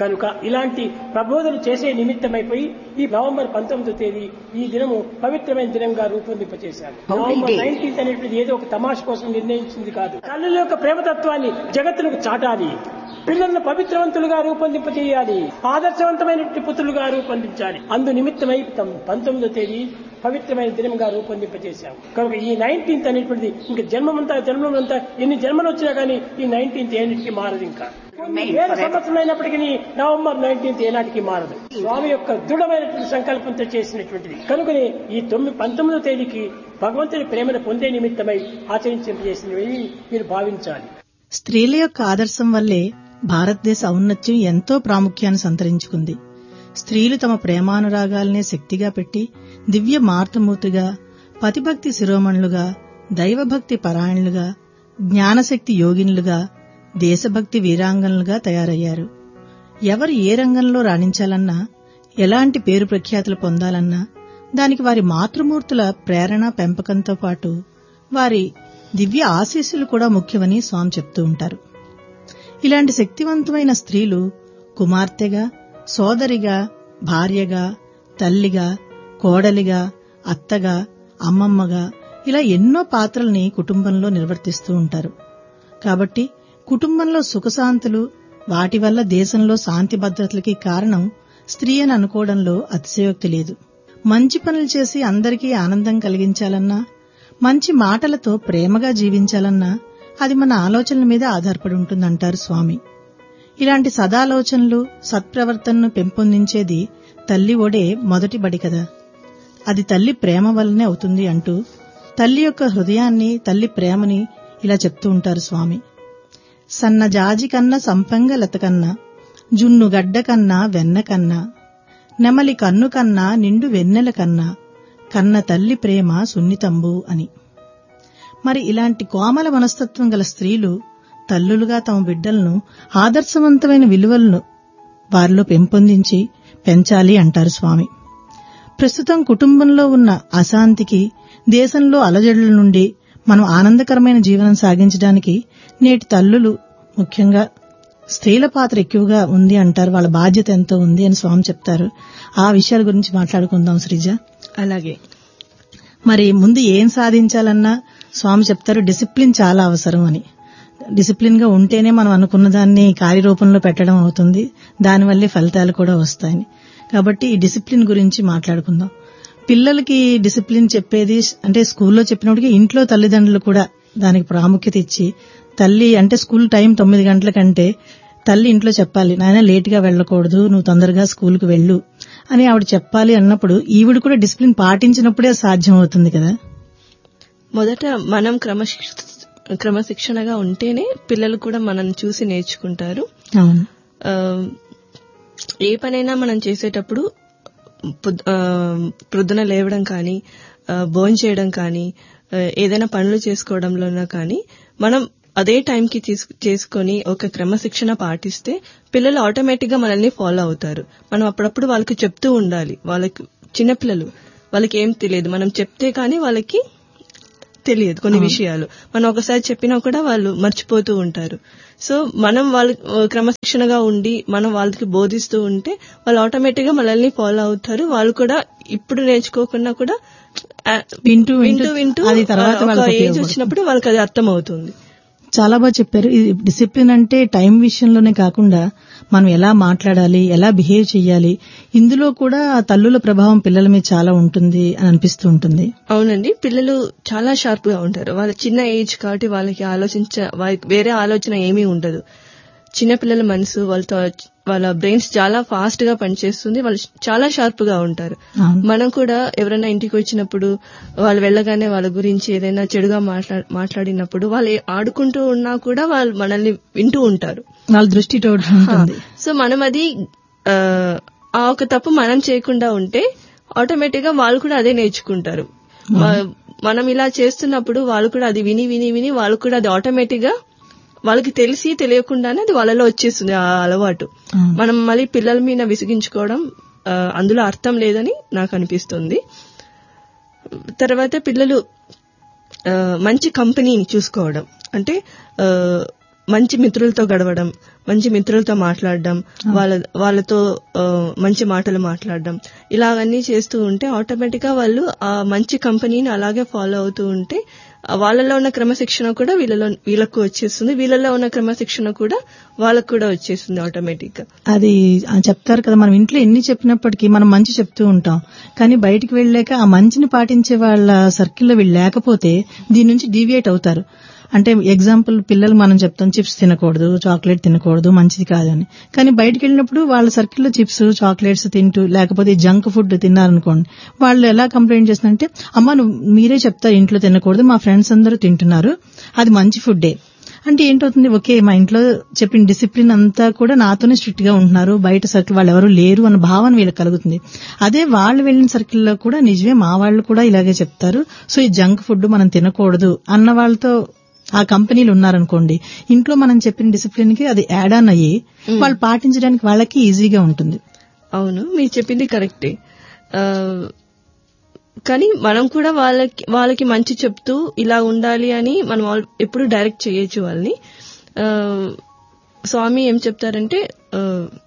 కనుక ఇలాంటి ప్రబోధన చేసే నిమిత్తమైపోయి ఈ నవంబర్ పంతొమ్మిదో తేదీ ఈ దినము పవిత్రమైన దినంగా రూపొందింపచేశారు నవంబర్ నైన్టీన్త్ అనేటువంటి ఏదో ఒక తమాష కోసం నిర్ణయించింది కాదు తల్లుల యొక్క ప్రేమతత్వాన్ని జగత్తులకు చాటాలి పిల్లలను పవిత్రవంతులుగా రూపొందింపజేయాలి ఆదర్శవంతమైనటువంటి పుత్రులుగా రూపొందించాలి అందు నిమిత్తమై తమ పంతొమ్మిదో తేదీ పవిత్రమైన దినంగా రూపొందింపజేశాం కనుక ఈ నైన్టీన్త్ అనేటువంటిది ఇంకా జన్మమంతా జన్మమంతా ఎన్ని జన్మలు వచ్చినా కానీ ఈ నైన్టీన్త్ ఏనాటికి మారదు ఇంకా కొన్ని వేల సంవత్సరమైనప్పటికీ నవంబర్ నైన్టీన్త్ ఏనాటికి మారదు స్వామి యొక్క దృఢమైనటువంటి సంకల్పంతో చేసినటువంటిది కనుకనే ఈ తొమ్మిది పంతొమ్మిదో తేదీకి భగవంతుని ప్రేమను పొందే నిమిత్తమై ఆచరించేసినవి మీరు భావించాలి స్త్రీల యొక్క ఆదర్శం వల్లే భారతదేశ ఔన్నత్యం ఎంతో ప్రాముఖ్యాన్ని సంతరించుకుంది స్త్రీలు తమ ప్రేమానురాగాల్నే శక్తిగా పెట్టి దివ్య మార్తమూర్తిగా పతిభక్తి శిరోమణులుగా దైవభక్తి పరాయణులుగా జ్ఞానశక్తి యోగినులుగా దేశభక్తి వీరాంగనులుగా తయారయ్యారు ఎవరు ఏ రంగంలో రాణించాలన్నా ఎలాంటి పేరు ప్రఖ్యాతులు పొందాలన్నా దానికి వారి మాతృమూర్తుల ప్రేరణ పెంపకంతో పాటు వారి దివ్య ఆశీస్సులు కూడా ముఖ్యమని స్వామి చెప్తూ ఉంటారు ఇలాంటి శక్తివంతమైన స్త్రీలు కుమార్తెగా సోదరిగా భార్యగా తల్లిగా కోడలిగా అత్తగా అమ్మమ్మగా ఇలా ఎన్నో పాత్రల్ని కుటుంబంలో నిర్వర్తిస్తూ ఉంటారు కాబట్టి కుటుంబంలో సుఖశాంతులు వాటి వల్ల దేశంలో శాంతి భద్రతలకి కారణం స్త్రీ అని అనుకోవడంలో అతిశయోక్తి లేదు మంచి పనులు చేసి అందరికీ ఆనందం కలిగించాలన్నా మంచి మాటలతో ప్రేమగా జీవించాలన్నా అది మన ఆలోచనల మీద ఆధారపడి ఉంటుందంటారు స్వామి ఇలాంటి సదాలోచనలు సత్ప్రవర్తనను పెంపొందించేది తల్లి ఒడే మొదటి బడి కదా అది తల్లి ప్రేమ వల్లనే అవుతుంది అంటూ తల్లి యొక్క హృదయాన్ని తల్లి ప్రేమని ఇలా చెప్తూ ఉంటారు స్వామి సన్న జాజి కన్నా సంపంగ లత కన్నా జున్ను గడ్డ కన్నా వెన్న కన్నా నెమలి కన్ను కన్నా నిండు వెన్నెల కన్నా కన్న తల్లి ప్రేమ సున్నితంబు అని మరి ఇలాంటి కోమల మనస్తత్వం గల స్త్రీలు తల్లులుగా తమ బిడ్డలను ఆదర్శవంతమైన విలువలను వారిలో పెంపొందించి పెంచాలి అంటారు స్వామి ప్రస్తుతం కుటుంబంలో ఉన్న అశాంతికి దేశంలో అలజడుల నుండి మనం ఆనందకరమైన జీవనం సాగించడానికి నేటి తల్లులు ముఖ్యంగా స్త్రీల పాత్ర ఎక్కువగా ఉంది అంటారు వాళ్ళ బాధ్యత ఎంతో ఉంది అని స్వామి చెప్తారు ఆ విషయాల గురించి మాట్లాడుకుందాం శ్రీజ అలాగే మరి ముందు ఏం సాధించాలన్నా స్వామి చెప్తారు డిసిప్లిన్ చాలా అవసరం అని డిసిప్లిన్ గా ఉంటేనే మనం అనుకున్న దాన్ని కార్యరూపంలో పెట్టడం అవుతుంది దానివల్లే ఫలితాలు కూడా వస్తాయని కాబట్టి ఈ డిసిప్లిన్ గురించి మాట్లాడుకుందాం పిల్లలకి డిసిప్లిన్ చెప్పేది అంటే స్కూల్లో చెప్పినప్పటికీ ఇంట్లో తల్లిదండ్రులు కూడా దానికి ప్రాముఖ్యత ఇచ్చి తల్లి అంటే స్కూల్ టైం తొమ్మిది గంటల కంటే తల్లి ఇంట్లో చెప్పాలి నాయన లేట్ గా వెళ్ళకూడదు నువ్వు తొందరగా స్కూల్కి వెళ్ళు అని ఆవిడ చెప్పాలి అన్నప్పుడు ఈవిడ కూడా డిసిప్లిన్ పాటించినప్పుడే సాధ్యం అవుతుంది కదా మొదట మనం క్రమశిక్ష క్రమశిక్షణగా ఉంటేనే పిల్లలు కూడా మనం చూసి నేర్చుకుంటారు అవును ఆ, ఏ పనైనా మనం చేసేటప్పుడు పొద్- ఆ, ప్రొద్దున లేవడం కానీ భోజనం చేయడం కానీ ఆ, ఏదైనా పనులు చేసుకోవడంలోనో కానీ మనం అదే టైంకి తీసు చేసుకొని ఒక క్రమశిక్షణ పాటిస్తే పిల్లలు ఆటోమేటిక్ గా మనల్ని ఫాలో అవుతారు మనం అప్పుడప్పుడు వాళ్ళకి చెప్తూ ఉండాలి వాళ్ళకి చిన్నపిల్లలు వాళ్ళకి ఏం తెలియదు మనం చెప్తే కానీ వాళ్ళకి తెలియదు కొన్ని విషయాలు మనం ఒకసారి చెప్పినా కూడా వాళ్ళు మర్చిపోతూ ఉంటారు సో మనం వాళ్ళు ఆ, క్రమశిక్షణగా ఉండి మనం వాళ్ళకి బోధిస్తూ ఉంటే వాళ్ళు ఆటోమేటిక్ గా మనల్ని ఫాలో అవుతారు వాళ్ళు కూడా ఇప్పుడు నేర్చుకోకుండా కూడా ఆ, వింటూ వింటూ వింటూ అది తర్వాత ఆ, ఒక వాళ్ళకి ఏజ్ ఉపయోగపడుతుంది. వచ్చినప్పుడు వాళ్ళకి అది అర్థం అవుతుంది చాలా బాగా చెప్పారు ఇది డిసిప్లిన్ అంటే టైం విషయంలోనే కాకుండా మనం ఎలా మాట్లాడాలి ఎలా బిహేవ్ చేయాలి ఇందులో కూడా తల్లుల ప్రభావం పిల్లల మీద చాలా ఉంటుంది అని అనిపిస్తూ ఉంటుంది అవునండి పిల్లలు చాలా షార్ప్ గా ఉంటారు వాళ్ళ చిన్న ఏజ్ కాబట్టి వాళ్ళకి ఆలోచించ వాళ్ళకి వేరే ఆలోచన ఏమీ ఉండదు చిన్న పిల్లల మనసు వాళ్ళతో వాళ్ళ బ్రెయిన్స్ చాలా ఫాస్ట్ గా పనిచేస్తుంది వాళ్ళు చాలా షార్ప్ గా ఉంటారు అవును. మనం కూడా ఎవరైనా ఇంటికి వచ్చినప్పుడు వాళ్ళు వెళ్ళగానే వాళ్ళ గురించి ఏదైనా చెడుగా మాట్లా- మాట్లాడినప్పుడు వాళ్ళు ఏ- ఆడుకుంటూ ఉన్నా కూడా వాళ్ళు మనల్ని వింటూ ఉంటారు వాళ్ళ దృష్టి తోడు ఉంటుంది సో మనం అది ఆ, ఆ ఒక తప్పు మనం చేయకుండా ఉంటే ఆటోమేటిక్ గా వాళ్ళు కూడా అదే నేర్చుకుంటారు మ- మనం ఇలా చేస్తున్నప్పుడు వాళ్ళు కూడా అది విని విని విని వాళ్ళు కూడా అది ఆటోమేటిక్ గా వాళ్ళకి తెలిసి తెలియకుండానే అది వాళ్ళలో వచ్చేస్తుంది ఆ అలవాటు అవును. మనం మళ్ళీ పిల్లల మీద విసిగించుకోవడం ఆ, అందులో అర్థం లేదని నాకు అనిపిస్తుంది తర్వాత పిల్లలు ఆ, మంచి కంపెనీని చూసుకోవడం అంటే ఆ, మంచి మిత్రులతో గడవడం మంచి మిత్రులతో మాట్లాడడం వాళ్ళ వాళ్ళతో ఆ, మంచి మాటలు మాట్లాడడం ఇలాగన్నీ చేస్తూ ఉంటే ఆటోమేటిక్ గా వాళ్ళు ఆ మంచి కంపెనీని అలాగే ఫాలో అవుతూ ఉంటే ఆ వాళ్ళలో ఉన్న క్రమశిక్షణ కూడా వీళ్ళలో వీళ్ళకు వచ్చేస్తుంది వీళ్ళలో ఉన్న క్రమశిక్షణ కూడా వాళ్ళకు కూడా వచ్చేస్తుంది ఆటోమేటిక్ గా అది ఆ చెప్తారు కదా మనం ఇంట్లో ఎన్ని చెప్పినప్పటికీ మనం మంచి చెప్తూ ఉంటాం కానీ బయటికి వెళ్ళాక ఆ మంచిని పాటించే వాళ్ళ సర్కిల్లో వీళ్ళు లేకపోతే దీని నుంచి డీవియేట్ అవుతారు అంటే ఎగ్జాంపుల్ పిల్లలు మనం చెప్తాం చిప్స్ తినకూడదు చాక్లెట్ తినకూడదు మంచిది కాదని కానీ బయటికి వెళ్ళినప్పుడు వాళ్ళ సర్కిల్లో చిప్స్ చాక్లెట్స్ తింటూ లేకపోతే జంక్ ఫుడ్ తిన్నారనుకోండి వాళ్ళు ఎలా కంప్లైంట్ చేస్తున్నారంటే అమ్మ నువ్వు మీరే చెప్తారు ఇంట్లో తినకూడదు మా ఫ్రెండ్స్ అందరూ తింటున్నారు అది మంచి ఫుడ్డే అంటే ఏంటవుతుంది ఓకే మా ఇంట్లో చెప్పిన డిసిప్లిన్ అంతా కూడా నాతోనే స్ట్రిక్ట్ గా ఉంటున్నారు బయట సర్కిల్ వాళ్ళు ఎవరు లేరు అన్న భావన వీళ్ళకి కలుగుతుంది అదే వాళ్ళు వెళ్ళిన సర్కిల్లో కూడా నిజమే మా వాళ్ళు కూడా ఇలాగే చెప్తారు సో ఈ జంక్ ఫుడ్ మనం తినకూడదు అన్న వాళ్ళతో ఆ కంపెనీలు ఉన్నారనుకోండి ఇంట్లో మనం చెప్పిన డిసిప్లిన్ కి అది యాడ్ ఆన్ అయ్యి వాళ్ళు పాటించడానికి వాళ్ళకి ఈజీగా ఉంటుంది అవును మీరు చెప్పింది కరెక్టే ఆ, కానీ మనం కూడా వాళ్ళకి వాళ్ళకి మంచి చెప్తూ ఇలా ఉండాలి అని మనం ఆల్- ఎప్పుడు డైరెక్ట్ చేయొచ్చు వాళ్ళని ఆ, స్వామి ఏం చెప్తారంటే ఆ,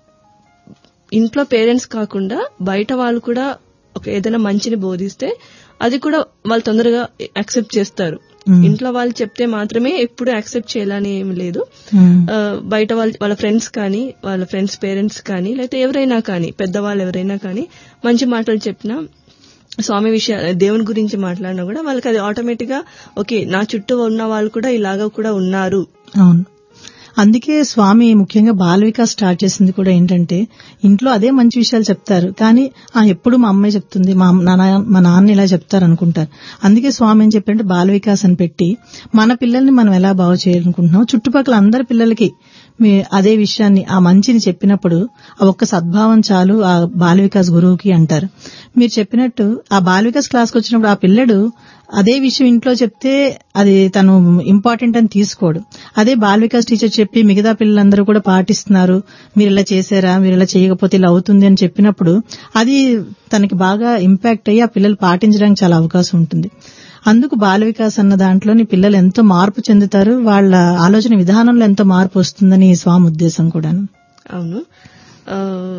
ఇంట్లో పేరెంట్స్ కాకుండా బయట వాళ్ళు కూడా ఒక ఏదైనా మంచిని బోధిస్తే అది కూడా వాళ్ళు తొందరగా యాక్సెప్ట్ చేస్తారు ఇంట్లో వాళ్ళు చెప్తే మాత్రమే ఎప్పుడు యాక్సెప్ట్ చేయాలని ఏం లేదు ఉమ్. ఆ, బయట వాళ్ళ వాళ్ళ ఫ్రెండ్స్ కానీ వాళ్ళ ఫ్రెండ్స్ పేరెంట్స్ కానీ లేకపోతే ఎవరైనా కానీ పెద్దవాళ్ళు ఎవరైనా కానీ మంచి మాటలు చెప్పినా స్వామి విషయ దేవుని గురించి మాట్లాడినా కూడా వాళ్ళకి అది ఆటోమేటిక్ గా ఓకే నా చుట్టూ ఉన్న వాళ్ళు కూడా ఇలాగా కూడా ఉన్నారు అవును అందుకే స్వామి ముఖ్యంగా బాల వికాస్ స్టార్ట్ చేసింది కూడా ఏంటంటే ఇంట్లో అదే మంచి విషయాలు చెప్తారు కానీ ఆ ఎప్పుడు మా అమ్మాయి చెప్తుంది మా నాన్న మా నాన్న ఇలా చెప్తారు అనుకుంటారు అందుకే స్వామి ఏం చెప్పారంటే బాల వికాస్ అని పెట్టి మన పిల్లల్ని మనం ఎలా బాగు చేయాలనుకుంటున్నాం చుట్టుపక్కల అందరి పిల్లలకి మీ అదే విషయాన్ని ఆ మంచిని చెప్పినప్పుడు ఆ ఒక్క సద్భావం చాలు ఆ బాల వికాస్ గురువుకి అంటారు మీరు చెప్పినట్టు ఆ బాల వికాస్ క్లాస్కి వచ్చినప్పుడు ఆ పిల్లడు అదే విషయం ఇంట్లో చెప్తే అది తను ఇంపార్టెంట్ అని తీసుకోడు అదే బాల వికాస్ టీచర్ చెప్పి మిగతా పిల్లలందరూ కూడా పాటిస్తున్నారు మీరు ఇలా చేశారా మీరు ఇలా చేయకపోతే ఇలా అవుతుంది అని చెప్పినప్పుడు అది తనకి బాగా ఇంపాక్ట్ అయ్యి ఆ పిల్లలు పాటించడానికి చాలా అవకాశం ఉంటుంది అందుకు బాల వికాస్ అన్న దాంట్లోని పిల్లలు ఎంతో మార్పు చెందుతారు వాళ్ళ ఆలోచన విధానంలో ఎంతో మార్పు వస్తుందని స్వామి ఉద్దేశం కూడాను అవును ఆ,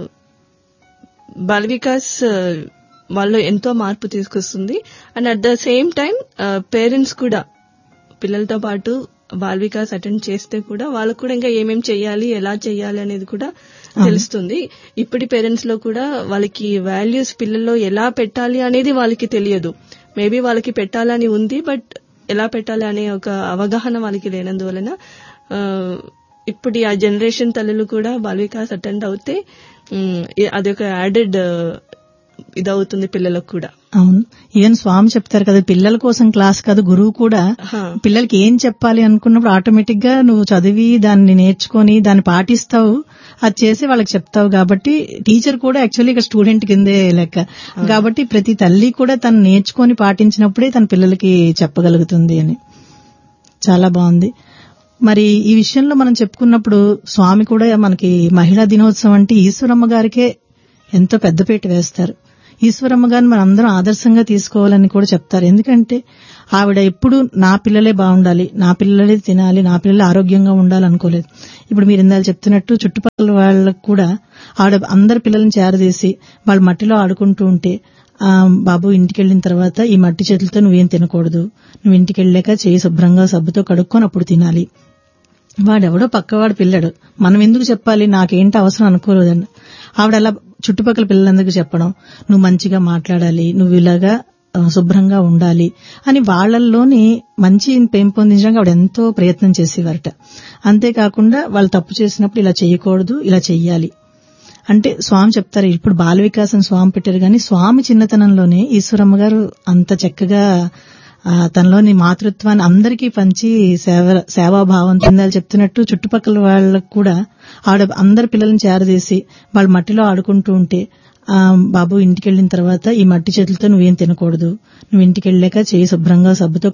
బాల వికాస్ ఆ, వాళ్ళు ఎంతో మార్పు తీసుకొస్తుంది and at the same time parents కూడా పిల్లలతో పాటు బాల్ వికాస్ అటెండ్ చేస్తే కూడా వాళ్ళకు కూడా ఇంకా ఏమేం చేయాలి ఎలా చేయాలి అనేది కూడా తెలుస్తుంది ఇప్పటి పేరెంట్స్ లో కూడా వాళ్ళకి వాల్యూస్ పిల్లల్లో ఎలా పెట్టాలి అనేది వాళ్ళకి తెలియదు మేబీ వాళ్ళకి పెట్టాలని ఉంది బట్ ఎలా పెట్టాలి అనే ఒక అవగాహన వాళ్ళకి లేనందువలన ఆ, ఇప్పుడు ఆ జనరేషన్ తల్లులు కూడా బాల్ వికాస్ అటెండ్ అవుతే ఉమ్, ఇ- అదొక యాడెడ్ ఇదవుతుంది పిల్లలకు కూడా అవును ఈవెన్ స్వామి చెప్తారు కదా పిల్లల కోసం క్లాస్ కాదు గురువు కూడా హా. పిల్లలకి ఏం చెప్పాలి అనుకున్నప్పుడు ఆటోమేటిక్ గా నువ్వు చదివి దాన్ని నేర్చుకొని దాన్ని పాటిస్తావు అది చేసి వాళ్ళకి చెప్తావు కాబట్టి టీచర్ కూడా యాక్చువల్లీ ఇక స్టూడెంట్ కిందే లెక్క కాబట్టి ప్రతి తల్లి కూడా తను నేర్చుకొని పాటించినప్పుడే తన పిల్లలకి చెప్పగలుగుతుంది అని చాలా బాగుంది మరి ఈ విషయంలో మనం చెప్పుకున్నప్పుడు స్వామి కూడా మనకి మహిళా దినోత్సవం అంటే ఈశ్వరమ్మ గారికే ఎంతో పెద్దపీట వేస్తారు ఈశ్వరమ్మ గారిని మనం అందరం ఆదర్శంగా తీసుకోవాలని కూడా చెప్తారు ఎందుకంటే ఆవిడ ఎప్పుడు నా పిల్లలే బాగుండాలి నా పిల్లలే తినాలి నా పిల్లలే ఆరోగ్యంగా ఉండాలి అనుకోలేదు ఇప్పుడు మీరు ఇందాక చెప్తున్నట్టు చుట్టుపక్కల వాళ్ళకు కూడా ఆవిడ అందరి పిల్లల్ని చేరదీసి వాళ్ళు మట్టిలో ఆడుకుంటూ ఉంటే ఆ బాబు ఇంటికి వెళ్ళిన తర్వాత ఈ మట్టి చేతులతో నువ్వేం తినకూడదు నువ్వు ఇంటికి వెళ్ళాక చేయి శుభ్రంగా సబ్బుతో కడుక్కొని అప్పుడు తినాలి వాడెవడో పక్కవాడు పిల్లడు మనం ఎందుకు చెప్పాలి నాకేంటి అవసరం అనుకోలేదండి ఆవిడ అలా చుట్టుపక్కల పిల్లలందరికీ చెప్పడం నువ్వు మంచిగా మాట్లాడాలి నువ్వు ఇలాగా ఆ, శుభ్రంగా ఉండాలి అని వాళ్ళల్లోని మంచి పెంపొందించడానికి ఆవిడ ఎంతో ప్రయత్నం చేసేవారట అంతేకాకుండా వాళ్ళు తప్పు చేసినప్పుడు ఇలా చేయకూడదు ఇలా చెయ్యాలి అంటే స్వామి చెప్తారు ఇప్పుడు బాల వికాసం స్వామి పెట్టారు కానీ స్వామి చిన్నతనంలోనే ఈశ్వరమ్మ గారు అంత చక్కగా ఆ, తనలోని మాతృత్వాన్ని అందరికీ పంచి సేవ సేవాభావం ఇందాక చెప్తున్నట్టు చుట్టుపక్కల వాళ్ళకు కూడా ఆవిడ అందరి పిల్లల్ని చేరదీసి వాళ్ళు మట్టిలో ఆడుకుంటూ ఉంటే ఆ బాబు ఇంటికి వెళ్ళిన తర్వాత ఈ మట్టి చేతులతో నువ్వేం తినకూడదు నువ్వు ఇంటికి వెళ్ళాక చేయి శుభ్రంగా సబ్బుతో